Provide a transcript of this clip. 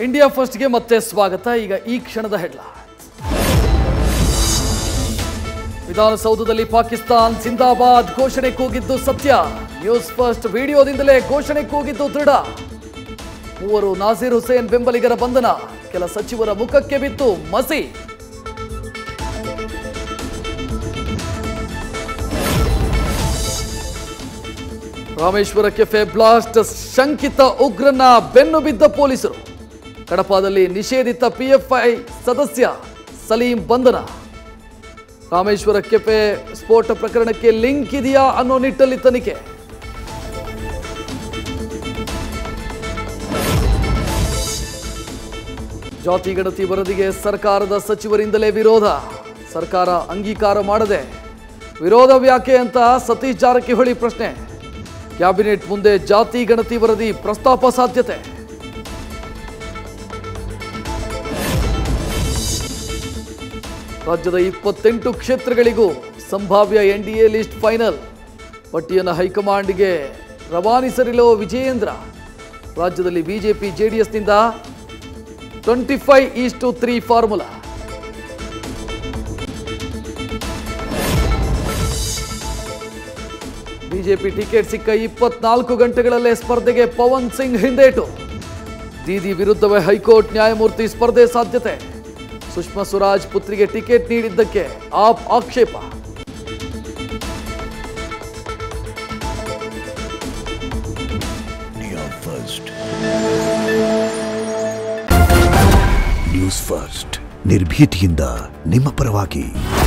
India ಫಸ್ಟ್ಗೆ ಮತ್ತೆ ಸ್ವಾಗತ ಈಗ ಈ ಕ್ಷಣದ ಹೆಡ್ಲೈನ್ ವಿಧಾನಸೌಧದಲ್ಲಿ ಪಾಕಿಸ್ತಾನ್ ಸಿಂದಾಬಾದ್ ಘೋಷಣೆ ಕೂಗಿದ್ದು ಸತ್ಯ ನ್ಯೂಸ್ ಫಸ್ಟ್ ವಿಡಿಯೋದಿಂದಲೇ ಘೋಷಣೆ ಕೂಗಿದ್ದು ದೃಢ ಮೂವರು ನಾಸೀರ್ ಹುಸೇನ್ ಬೆಂಬಲಿಗರ ಬಂಧನ ಕೆಲ ಸಚಿವರ ಮುಖಕ್ಕೆ ಬಿತ್ತು ಮಸಿ ರಾಮೇಶ್ವರ ಕೆಫೆ ಬ್ಲಾಸ್ಟ್ ಶಂಕಿತ ಉಗ್ರನ ಬೆನ್ನು ಬಿದ್ದ ಪೊಲೀಸರು ಕಡಪದಲ್ಲಿ ನಿಷೇಧಿತ ಪಿಎಫ್ಐ ಸದಸ್ಯ ಸಲೀಂ ಬಂಧನ ರಾಮೇಶ್ವರ ಕೆಫೆ ಸ್ಫೋಟ ಪ್ರಕರಣಕ್ಕೆ ಲಿಂಕ್ ಇದೆಯಾ ಅನ್ನೋ ನಿಟ್ಟಲ್ಲಿ ತನಿಖೆ ಜಾತಿ ಗಣತಿ ವರದಿಗೆ ಸರ್ಕಾರದ ಸಚಿವರಿಂದಲೇ ವಿರೋಧ ಸರ್ಕಾರ ಅಂಗೀಕಾರ ಮಾಡದೆ ವಿರೋಧ ವ್ಯಾಕೆ ಅಂತ ಸತೀಶ್ ಜಾರಕಿಹೊಳಿ ಪ್ರಶ್ನೆ ಕ್ಯಾಬಿನೆಟ್ ಮುಂದೆ ಜಾತಿ ಗಣತಿ ವರದಿ ಪ್ರಸ್ತಾಪ ಸಾಧ್ಯತೆ ರಾಜ್ಯದ ಇಪ್ಪತ್ತೆಂಟು ಕ್ಷೇತ್ರಗಳಿಗೂ ಸಂಭಾವ್ಯ ಎನ್ಡಿಎ ಲಿಸ್ಟ್ ಫೈನಲ್ ಪಟ್ಟಿಯನ್ನು ಹೈಕಮಾಂಡ್ಗೆ ರವಾನಿಸಲಿರೋ ವಿಜಯೇಂದ್ರ ರಾಜ್ಯದಲ್ಲಿ ಬಿಜೆಪಿ ಜೆಡಿಎಸ್ನಿಂದ twenty five is to three formula BJP ticket ಸಿಕ್ಕ ಇಪ್ಪತ್ನಾಲ್ಕು ಗಂಟೆಗಳಲ್ಲೇ ಸ್ಪರ್ಧೆಗೆ ಪವನ್ ಸಿಂಗ್ ಹಿಂದೇಟು ದೀದಿ ವಿರುದ್ಧವೇ ಹೈಕೋರ್ಟ್ ನ್ಯಾಯಮೂರ್ತಿ ಸ್ಪರ್ಧೆ ಸಾಧ್ಯತೆ ಸುಷ್ಮಾ ಸ್ವರಾಜ್ ಪುತ್ರಿಗೆ ಟಿಕೆಟ್ ನೀಡಿದ್ದಕ್ಕೆ ಆಪ್ ಆಕ್ಷೇಪ ಇಂಡಿಯಾ ಫಸ್ಟ್ ನ್ಯೂಸ್ ಫಸ್ಟ್ ನಿರ್ಭೀತಿಯಿಂದ ನಿಮ್ಮ ಪರವಾಗಿ